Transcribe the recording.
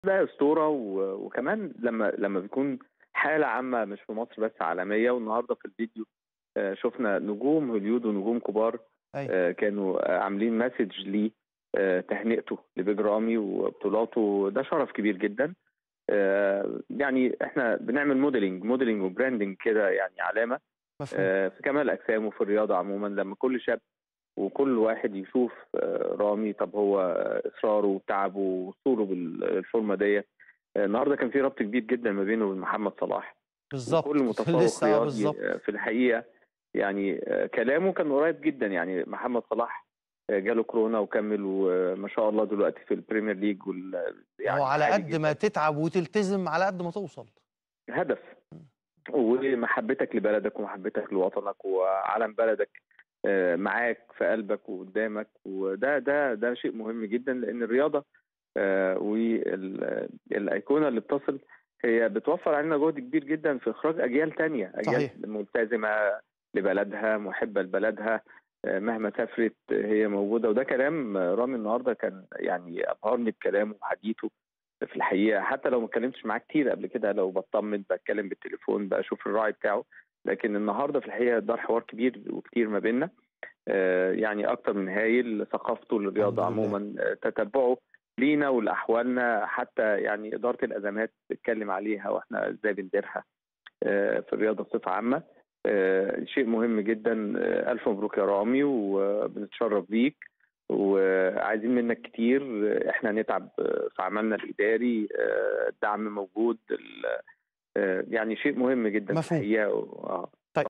ده اسطوره و- وكمان لما لما بيكون حاله عامه مش في مصر بس عالميه والنهارده في الفيديو آه، شفنا نجوم هوليود ونجوم كبار أيوة. آه، كانوا آه، عاملين مسج ليه آه، تهنئته لبيج رامي وبطولاته ده شرف كبير جدا آه، يعني احنا بنعمل موديلنج موديلنج وبراندنج كده يعني علامه مفهوم آه، في كمال اجسامه في الرياضه عموما لما كل شاب وكل واحد يشوف آه، رامي طب هو آه، اصراره وتعبه ووصوله بالفورمه ديت آه، النهارده كان في ربط كبير جدا ما بينه وبين محمد صلاح بالظبط كل متفوق لسه آه، رياضي بالظبط آه، في الحقيقه يعني آه، كلامه كان قريب جدا يعني محمد صلاح آه، جاله كورونا وكمل وما شاء الله دلوقتي في البريمير ليج وال يعني هو على عادي قد جداً. ما تتعب وتلتزم على قد ما توصل هدف ومحبتك لبلدك ومحبتك لوطنك وعلم بلدك آه، معاك في قلبك وقدامك وده ده ده شيء مهم جدا لان الرياضه والايقونه اللي بتصل هي بتوفر علينا جهد كبير جدا في اخراج اجيال تانية اجيال صحيح. ملتزمه لبلدها محبه لبلدها آه، مهما سافرت آه، هي موجوده وده كلام آه، رامي النهارده كان يعني ابهرني بكلامه وحديثه في الحقيقه حتى لو ما اتكلمتش معاه كتير قبل كده لو بطمن بتكلم بالتليفون بشوف الراعي بتاعه لكن النهارده في الحقيقه دار حوار كبير وكتير ما بيننا آه، يعني اكتر من هايل ثقافته للرياضه الحمد لله. عموما آه، تتبعه لينا ولاحوالنا حتى يعني اداره الازمات بتتكلم عليها واحنا ازاي بنديرها آه، في الرياضه بصفه عامه آه، شيء مهم جدا آه، الف مبروك يا رامي وبنتشرف بيك وعايزين منك كتير آه، احنا نتعب آه، في عملنا الاداري آه، الدعم موجود ال- آه، يعني شيء مهم جدا في مفهوم. الحقيقه و- آه.